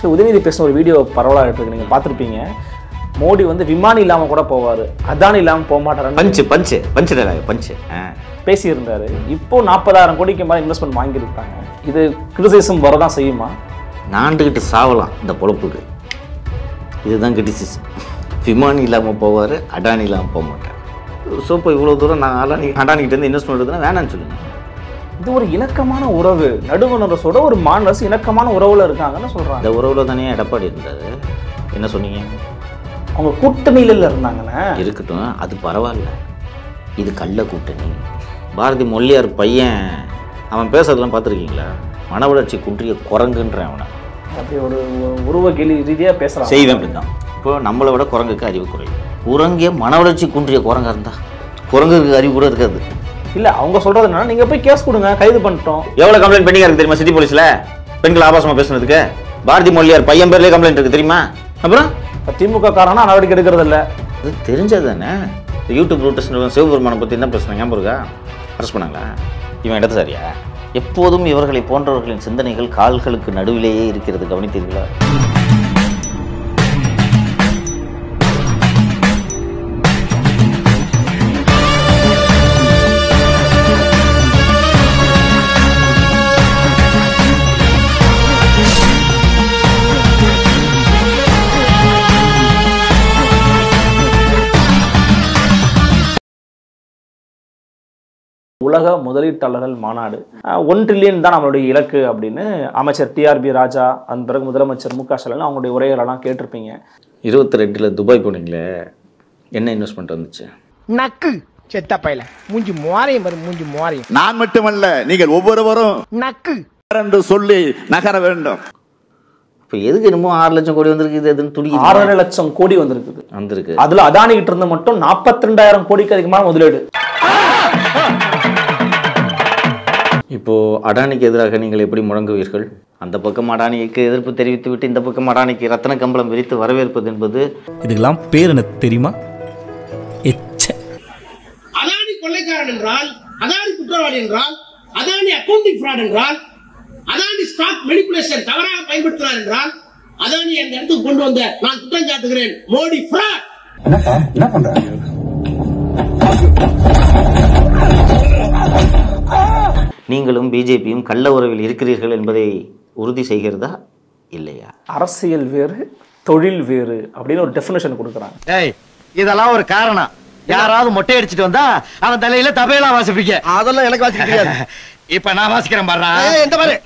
Actually Udhayanidhi பேசின ஒரு video பரவலாக இருக்கு நீங்கள் பார்த்துருப்பீங்க மோடி வந்து விமானி இல்லாமல் கூட போவார் அதானி இல்லாமல் போக மாட்டாருன்னு பஞ்சு பஞ்சு பஞ்சு டைலாக் பஞ்சு ஆ பேசியிருந்தாரு இப்போ நாற்பதாயிரம் கோடிக்கு மேலே இன்வெஸ்ட்மெண்ட் வாங்கியிருக்காங்க இது கிரிட்டிசிசம் வரதான் செய்யுமா நாண்டுக்கிட்டு சாவலாம் இந்த பொழப்புக்கு இதுதான் கிரிட்டிசிசம் விமானி இல்லாமல் போவார் அடானி இல்லாமல் போக மாட்டார் ஸோ இப்போ இவ்வளோ தூரம் நான் அடானி அடானிக்கிட்டேருந்து இன்வெஸ்ட்மெண்ட் எடுத்துனா வேணாம்னு சொல்லுங்கள் இது ஒரு இணக்கமான உறவு நடுவண் அரசோட ஒரு மாநில அரசு இணக்கமான உறவுல இருக்காங்கன்னு சொல்றாங்க இந்த உறவில் தானே எடப்பாடி இருந்தார் என்ன சொன்னீங்க அவங்க கூட்டணியில இருந்தாங்கண்ணே இருக்கட்டும் அது பரவாயில்ல இது கள்ள கூட்டணி பாரதி மொழியார் பையன் அவன் பேசுறதெல்லாம் பார்த்துருக்கீங்களா மன வளர்ச்சி குன்றிய குரங்குன்றேன் அவனை அப்படி ஒரு ஒரு உருவ கேலி ரீதியா பேசுறாங்க செய்வேன் அப்படி தான் இப்போ நம்மளை விட குரங்குக்கு அறிவு குறைவு குரங்கே மன வளர்ச்சி குன்றிய குரங்கா இருந்தா குரங்குக்கு அறிவு கூட இருக்காது இல்ல அவங்க சொல்றது என்னன்னா நீங்க போய் கேஸ் கொடுங்க கைது பண்ணிட்டோம் எவ்வளோ கம்ப்ளைண்ட் பெண்டிங்காக இருக்கு தெரியுமா சிட்டி போலீஸில் பெண்கள் ஆபாசமாக பேசுனதுக்கு பாரதி மொழியார் பையன் பேர்லேயே கம்ப்ளைண்ட் இருக்கு தெரியுமா அப்புறம் இப்ப திமுக காரனா நடவடிக்கை எடுக்கிறது இல்ல அது தெரிஞ்சது தானே இந்த யூடியூப் ரூட்டஸ் சிவபெருமானை பற்றி என்ன பேசுனாங்க ஞாபகம் இருக்கா அரெஸ்ட் பண்ணாங்களா இவன் இடதுசாரியா எப்போதும் இவர்களை போன்றவர்களின் சிந்தனைகள் கால்களுக்கு நடுவிலேயே இருக்கிறது கவனித்தீர்களா உலக முதலீட்டாளர்கள் மாநாடு ஒன் ட்ரில்லியன் தான் நம்மளுடைய இலக்கு அப்படின்னு அமைச்சர் டிஆர்பி ராஜா அதன் பிறகு முதலமைச்சர் மு க ஸ்டாலின் அவங்களுடைய உரைகளெல்லாம் கேட்டிருப்பீங்க இருபத்தி ரெண்டில் துபாய் போனீங்களே என்ன இன்வெஸ்ட்மெண்ட் வந்துச்சு நக்கு செத்த பையல மூஞ்சி மோரையும் வரும் மூஞ்சி மோரையும் நான் மட்டுமல்ல நீங்கள் ஒவ்வொருவரும் நக்கு என்று சொல்லி நகர வேண்டும் இப்போ எதுக்கு என்னமோ ஆறு லட்சம் கோடி வந்திருக்கு இது எதுன்னு துடிக்குது ஆறரை லட்சம் கோடி வந்திருக்குது வந்திருக்கு அதுல அதானி கிட்ட இருந்து மட்டும் நாற்பத்தி ரெண்டாயிரம் கோடிக்கு அதிகமான முதலீடு இப்போ அடானிக்கு எதிராக நீங்கள் எப்படி முழங்குவீர்கள் அந்த பக்கம் அடானிக்கு எதிர்ப்பு தெரிவித்துவிட்டு இந்த பக்கம் அடானிக்கு ரத்தன கம்பளம் விரித்து வரவேற்பது என்பது இதுக்கெல்லாம் பேர் எனக்கு தெரியுமா எச்ச அதானி கொள்ளைக்காரன் என்றால் அதானி குற்றவாளி என்றால் அதானி அக்கவுண்டிங் ஃப்ராட் என்றால் அதானி ஸ்டாக் மெனிபுலேஷன் தவறாக பயன்படுத்தினார் என்றால் அதானி அந்த இடத்துக்கு கொண்டு வந்த நான் குற்றம் சாட்டுகிறேன் மோடி ஃப்ராட் நீங்களும் பிஜேபியும் கள்ள உறவில் இருக்கிறீர்கள் என்பதை உறுதி செய்கிறதா இல்லையா அரசியல் வேறு தொழில் வேறு அப்படின்னு ஒரு டெஃபினேஷன் கொடுக்குறாங்க ஏய் இதெல்லாம் ஒரு காரணம் யாராவது மொட்டை அடிச்சிட்டு வந்தா அவன் தலையில தபையெல்லாம் வாசிப்பீங்க அதெல்லாம் எனக்கு வாசிக்க தெரியாது இப்ப நான் வாசிக்கிறேன் பாரு இந்த மாதிரி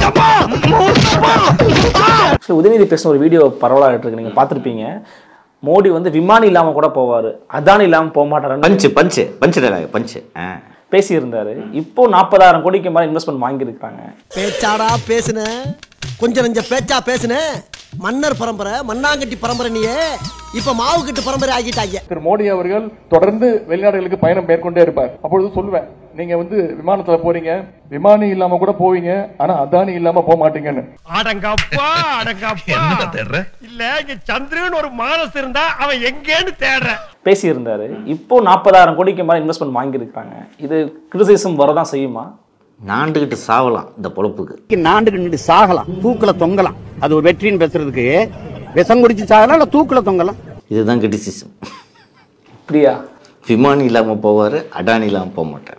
ஆக்சுவலி உதயநிதி பேசின ஒரு வீடியோ பரவலாக இருக்கு நீங்க பார்த்துருப்பீங்க மோடி வந்து விமானி இல்லாம கூட போவாரு அதானி இல்லாம போக மாட்டாருன்னு பஞ்சு பஞ்சு பஞ்சு டைலாக் பஞ்சு ஆ பேசியிருந்தாரு இப்போ நாற்பதாயிரம் கோடிக்கு மேலே இன்வெஸ்ட்மெண்ட் வாங்கியிருக்காங்க பேச்சாடா பேசுன கொஞ்சம் நெஞ்ச பேச்சா பேசுன மன்னர் பரம்பரை மண்ணாங்கட்டி பரம்பரை நீயே இப்ப மாவு கட்டு பரம்பரை ஆகிட்டாங்க திரு மோடி அவர்கள் தொடர்ந்து வெளிநாடுகளுக்கு பயணம் மேற்கொண்டே இருப்பார் அப்பொழுது சொல்லுவேன் நீங்க வந்து விமானத்துல போறீங்க விமானி இல்லாம கூட போவீங்க ஆனா அதானி இல்லாம போக மாட்டீங்கன்னு அடங்கப்பா அடங்கப்பா இல்ல இங்க சந்திரன் ஒரு மானஸ் இருந்தா அவன் எங்கேன்னு தேடுறேன் பேசியிருந்தாரு இப்போ நாற்பதாயிரம் கோடிக்கு மேலே இன்வெஸ்ட்மெண்ட் வாங்கியிருக்காங்க இது கிரிட்டிசிசம் வரதான் செய்யுமா நாண்டுக்கிட்டு சாவலாம் இந்த பொழப்புக்கு நாண்டுக்கு நின்று சாகலாம் தூக்குல தொங்கலாம் அது ஒரு வெற்றின்னு பேசுறதுக்கு விஷம் குடிச்சு சாகலாம் இல்ல தூக்குல தொங்கலாம் இதுதான் கிரிட்டிசிசம் பிரியா விமானி இல்லாமல் போவார் அடானி இல்லாமல் போக மாட்டார்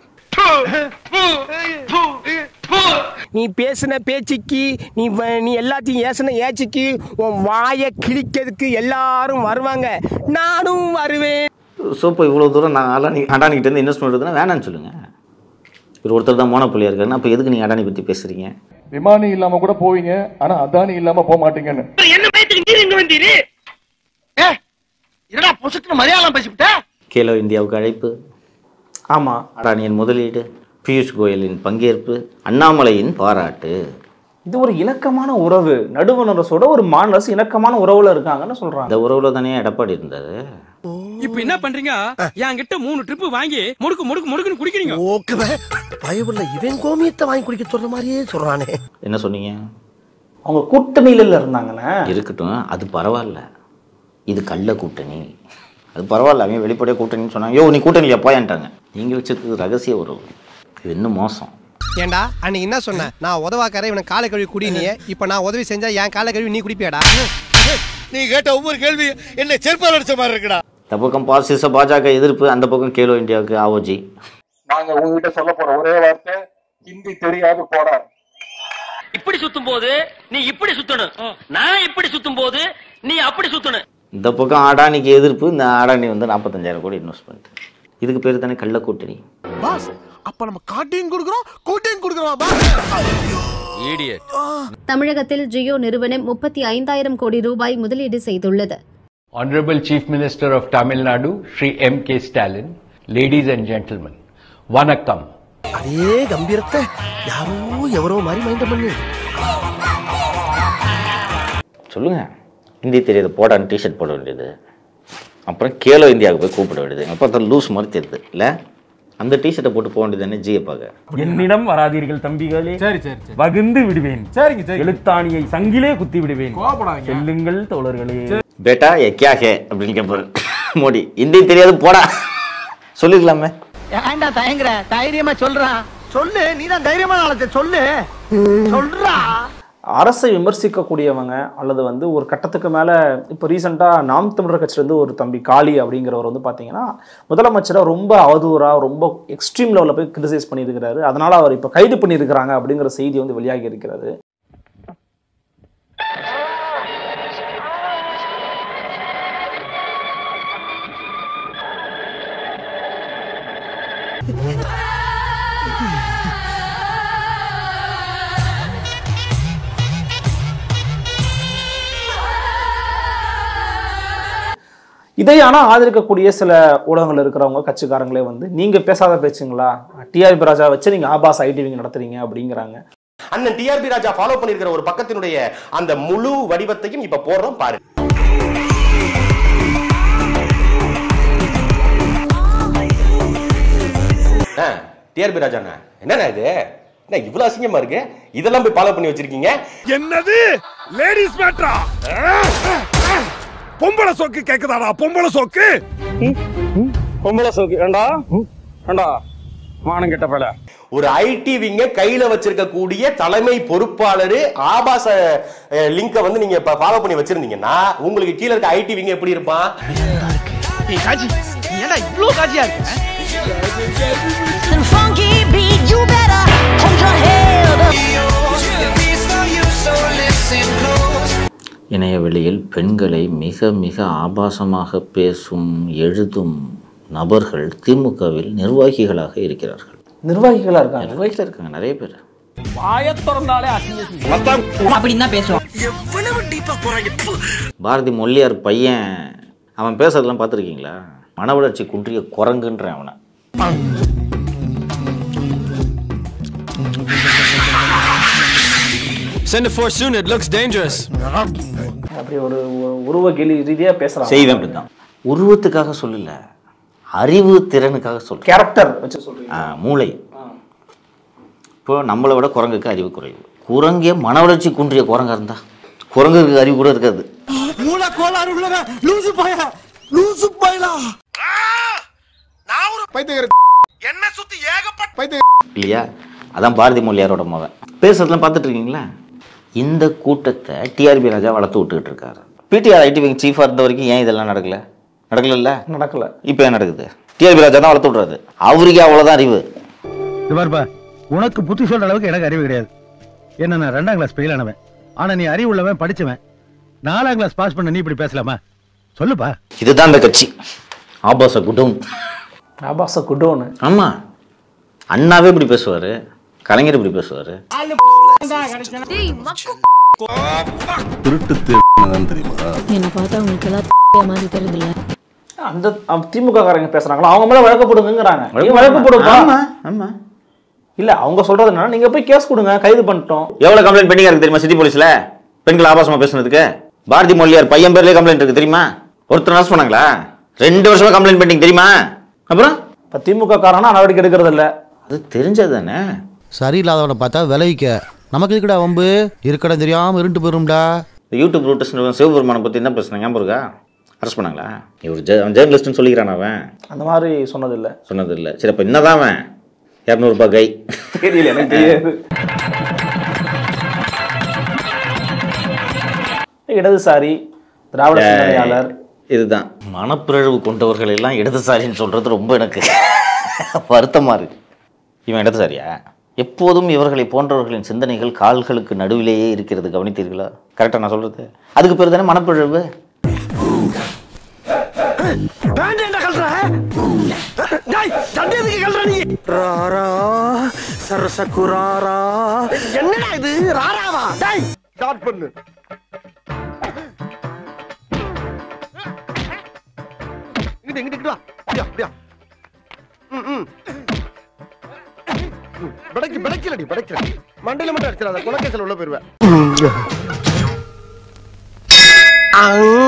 நீ பேசின பேச்சுக்கு நீ வ- நீ எல்லாத்தையும் ஏசின ஏச்சுக்கு உன் வாயை கிழிக்கிறதுக்கு எல்லாரும் வருவாங்க நானும் வருவேன் ஸோ இப்போ இவ்வளோ தூரம் நான் அடானி அடானிக்கிட்டேருந்து இன்வெஸ்ட்மெண்ட் எடுத்துனா வேணாம்னு சொல்லுங்கள் இவர் ஒருத்தர் தான் மோனப்பிள்ளையா இருக்காருன்னா அப்போ எதுக்கு நீங்கள் அடானி பற்றி பேசுகிறீங்க விமானி இல்லாம கூட போவீங்க ஆனா அதானி இல்லாம போக மாட்டீங்கன்னு என்ன பயத்துக்கு நீர் இங்க வந்தீரு என்னடா பொசுக்கு மலையாளம் பேசிவிட்ட கேலோ இந்தியாவுக்கு அழைப்பு ஆமா அடானியின் முதலீடு பியூஷ் கோயலின் பங்கேற்பு அண்ணாமலையின் பாராட்டு இது ஒரு இணக்கமான உறவு நடுவண் அரசோட ஒரு மாநில அரசு இணக்கமான உறவுல இருக்காங்கன்னு சொல்றாங்க இந்த உறவுல தானே எடப்பாடி இருந்தார் இப்ப என்ன பண்றீங்க என்கிட்ட மூணு ட்ரிப் வாங்கி முடுக்கு முடுக்கு முடுக்குன்னு குடிக்கிறீங்க ஓகே பயவுள்ள இவன் கோமியத்தை வாங்கி குடிக்க சொல்ற மாதிரியே சொல்றானே என்ன சொன்னீங்க அவங்க கூட்டணியில இருந்தாங்கண்ணே இருக்கட்டும் அது பரவாயில்ல இது கள்ள கூட்டணி அது பரவாயில்ல அவங்க வெளிப்படையாக கூட்டணின்னு சொன்னாங்க யோ நீ கூட்டணியில் போயான்ட்டாங்க நீங்கள் வச்சது ரகசிய உறவு இது இன்னும் மோசம் ஏண்டா அன்னைக்கு என்ன சொன்ன நான் உதவாக்கார இவனை காலை கழுவி குடி நீ இப்ப நான் உதவி செஞ்சா என் காலை கழுவி நீ குடிப்பியாடா நீ கேட்ட ஒவ்வொரு கேள்வி என்ன செருப்பால் அடிச்ச மாதிரி இருக்குடா இந்த பக்கம் பாசிச பாஜக எதிர்ப்பு அந்த பக்கம் கேலோ இந்தியாவுக்கு ஆவோஜி நாங்க உங்ககிட்ட சொல்ல போற ஒரே வார்த்தை ஹிந்தி தெரியாது போடா இப்படி சுத்தும் போது நீ இப்படி சுத்தணும் நான் இப்படி சுத்தும் போது நீ அப்படி சுத்தணும் இந்த பக்கம் அடானிக்கு எதிர்ப்பு இந்த அடானி வந்து நாற்பத்தஞ்சாயிரம் கோடி இன்வெஸ்ட்மெண்ட் இதுக்கு பேர் தானே கள்ள கூட்டணி பாஸ் அப்ப நம்ம காட்டையும் கொடுக்குறோம் கூட்டையும் கொடுக்குறோம் தமிழகத்தில் ஜியோ நிறுவனம் முப்பத்தி ஐந்தாயிரம் கோடி ரூபாய் முதலீடு செய்துள்ளது Honorable Chief Minister of Tamil Nadu, Sri M. K. Stalin, ladies and gentlemen, Vanakkam. அதே கம்பீரத்தை யாரோ எவரோ மாதிரி மைண்ட் பண்ணு சொல்லுங்க ஹிந்தி தெரியாத போடான்னு டிஷர்ட் போட வேண்டியது அப்புறம் கேலோ இந்தியாவுக்கு போய் கூப்பிட வேண்டியது அப்போ தான் லூஸ் மாதிரி தெரியுது இல்லை அந்த டிஷர்ட்டை போட்டு போக வேண்டியது தானே ஜியை பார்க்க என்னிடம் வராதீர்கள் தம்பிகளே சரி சரி வகுந்து விடுவேன் சரிங்க சரி எழுத்தாணியை சங்கிலே குத்தி விடுவேன் செல்லுங்கள் தோழர்களே பேட்டா ஏ கியா ஹே அப்படின்னு கேட்பாரு மோடி ஹிந்தி தெரியாது போடா சொல்லிருக்கலாமே ஏன்டா தயங்குற தைரியமா சொல்றான் சொல்லு நீ தான் தைரியமான ஆளத்தை சொல்லு சொல்றா அரசை விமர்சிக்கக்கூடியவங்க அல்லது வந்து ஒரு கட்டத்துக்கு மேலே இப்போ ரீசெண்டாக நாம் தமிழர் கட்சியிலேருந்து ஒரு தம்பி காளி அப்படிங்கிறவர் வந்து பார்த்தீங்கன்னா முதலமைச்சரை ரொம்ப அவதூறாக ரொம்ப எக்ஸ்ட்ரீம் லெவலில் போய் கிரிட்டிசைஸ் பண்ணியிருக்கிறாரு அதனால் அவர் இப்போ கைது பண்ணியிருக்கிறாங்க அப்படிங்கிற செய்தி வந்து வெளியாகி இருக்கிறது இதை ஆனால் ஆதரிக்கக்கூடிய சில ஊடகங்கள் இருக்கிறவங்க கட்சிக்காரங்களே வந்து நீங்க பேசாத பேச்சுங்களா டிஆர்பி ராஜா வச்சு நீங்க ஆபாஸ் ஐடிவிங்க நடத்துறீங்க அப்படிங்கிறாங்க அண்ணன் டிஆர்பி ராஜா ஃபாலோ பண்ணிருக்கிற ஒரு பக்கத்தினுடைய அந்த முழு வடிவத்தையும் இப்ப போடுறோம் பாரு டிஆர்பி ராஜாண்ணா என்னண்ணா இது என்ன இவ்வளவு அசிங்கமா இருக்கு இதெல்லாம் போய் ஃபாலோ பண்ணி வச்சிருக்கீங்க என்னது லேடிஸ் மேட்ரா பொம்பளை சோக்கு கேக்குதாடா பொம்பளை சோக்கு பொம்பளை சோக்கு ஏண்டா ஏண்டா மானம் கெட்ட பல ஒரு ஐடி விங்க கையில வச்சிருக்கக்கூடிய தலைமை பொறுப்பாளர் ஆபாச லிங்க வந்து நீங்க ஃபாலோ பண்ணி வச்சிருந்தீங்கன்னா உங்களுக்கு கீழ இருக்க ஐடி விங்க எப்படி இருப்பான் ஏய் காஜி நீ ஏன்டா இவ்ளோ காஜியா இருக்க இணைய வெளியில் பெண்களை மிக மிக ஆபாசமாக பேசும் எழுதும் நபர்கள் திமுகவில் நிர்வாகிகளாக இருக்கிறார்கள் நிர்வாகிகளா இருக்காங்க நிர்வாகிகள் இருக்காங்க நிறைய பேர் வாய திறந்தாலே அப்படின்னு தான் பேசுவோம் எவ்வளவு டீப்பா போறாங்க பாரதி மொழியார் பையன் அவன் பேசுறதெல்லாம் பார்த்துருக்கீங்களா மன வளர்ச்சி குன்றிய குரங்குன்றேன் அவனை Send it for soon. It looks dangerous. அப்படி ஒரு ஒரு உருவ கேலி ரீதியா பேசுறாங்க செய்வேன் அப்படிதான் உருவத்துக்காக சொல்லல அறிவு திறனுக்காக சொல்றேன் கேரக்டர் வச்சு சொல்றீங்க ஆ, மூளை இப்போ நம்மளை விட குரங்குக்கு அறிவு குறைவு குரங்கே மன வளர்ச்சி குன்றிய குரங்கா இருந்தா குரங்குக்கு அறிவு கூட இருக்காது மூல கோளாறு உள்ளவ லூசு பாயா லூசு பாயலா நான் ஒரு பைத்தியக்கார என்ன சுத்தி ஏகப்பட்ட பைத்திய இல்லையா அதான் பாரதி மொழியாரோட மகன் பேசுறதுலாம் பார்த்துட்டு இருக்கீங்களா இந்த கூட்டத்தை டிஆர்பி ராஜா வளர்த்து விட்டுக்கிட்டு இருக்காரு பிடிஆர் ஐடி விங் சீஃபாக இருந்த வரைக்கும் ஏன் இதெல்லாம் நடக்கல நடக்கல நடக்கல இப்போ ஏன் நடக்குது டிஆர்பி ராஜா தான் வளர்த்து விட்றாரு அவருக்கு அவ்வளோதான் அறிவு இது பாருப்பா உனக்கு புத்தி சொல்ற அளவுக்கு எனக்கு அறிவு கிடையாது என்ன நான் ரெண்டாம் கிளாஸ் ஃபெயில் ஆனவன் ஆனா நீ அறிவு உள்ளவன் படிச்சவன் நாலாம் கிளாஸ் பாஸ் பண்ண நீ இப்படி பேசலாமா சொல்லுப்பா இதுதான் இந்த கட்சி ஆபாச குடோன் ஆபாச குடோனு ஆமா அண்ணாவே இப்படி பேசுவாரு கலைஞர் இப்படி பேசுவாரு திருட்டு தேவைதான் தெரியுமா என்ன பார்த்தா உங்களுக்கு எல்லாம் மாதிரி தெரியுதுல்ல அந்த அஹ், திமுக காரங்க பேசுறாங்களா அவங்க மேல வழக்கு போடுங்கிறாங்க நீங்க வழக்கு போடுப்பா ஆமா ஆமா இல்ல அவங்க சொல்றது என்னன்னா நீங்க போய் கேஸ் கொடுங்க கைது பண்ணிட்டோம் எவ்வளவு கம்ப்ளைண்ட் பெண்டிங்கா இருக்கு தெரியுமா சிட்டி போலீஸ்ல பெண்கள் ஆபாசமா பேசுனதுக்கு பாரதி மொழியார் பையன் பேர்லயே கம்ப்ளைண்ட் இருக்கு தெரியுமா ஒருத்தர் அரசு பண்ணாங்களா ரெண்டு வருஷமா கம்ப்ளைண்ட் பெண்டிங் தெரியுமா அப்புறம் இப்ப திமுக காரனா நடவடிக்கை எடுக்கிறது இல்ல அது தெரிஞ்சது தானே சரியில்லாதவனை பார்த்தா விளைவிக்க நமக்கு இருக்குடா வம்பு இருக்கடம் தெரியாம இருண்டு போயிரும்டா இந்த யூடியூப் ரூட்டஸ் சிவபெருமானை பத்தி என்ன பேசுனாங்க ஞாபகம் இருக்கா அரெஸ்ட் பண்ணாங்களா இவர் ஜே ஜேர்னலிஸ்ட்னு சொல்லிக்கிறான் அவன் அந்த மாதிரி சொன்னது இல்ல சொன்னது இல்லை சரி அப்போ என்னதான் அவன் இரநூறுபா கை தெரியல எனக்கு தெரியாது இடதுசாரி திராவிட சிந்தனையாளர் இதுதான் மனப்பிறழ்வு கொண்டவர்கள் எல்லாம் இடதுசாரின்னு சொல்றது ரொம்ப எனக்கு வருத்தமா இருக்கு இவன் இடதுசாரியா எப்போதும் இவர்களை போன்றவர்களின் சிந்தனைகள் கால்களுக்கு நடுவிலேயே இருக்கிறது கவனித்தீர்களா கரெக்டா நான் சொல்றது அதுக்கு பேர் தானே மனப்பிழவு பேண்ட் என்ன கல்ற டேய் சண்டை எதுக்கு கல்ற நீ ராரா சரசகுராரா என்னடா இது ராராவா டேய் ஸ்டார்ட் பண்ணு இங்கிட்டு இங்கிட்டு இங்கிட்டு வா அப்படியா அப்படியா ம் ம் படைக்கு படைக்கலடி படைக்கல மண்டையில மட்டும் அடிச்சிடாத குலக்கேசல் உள்ள போயிருவேன்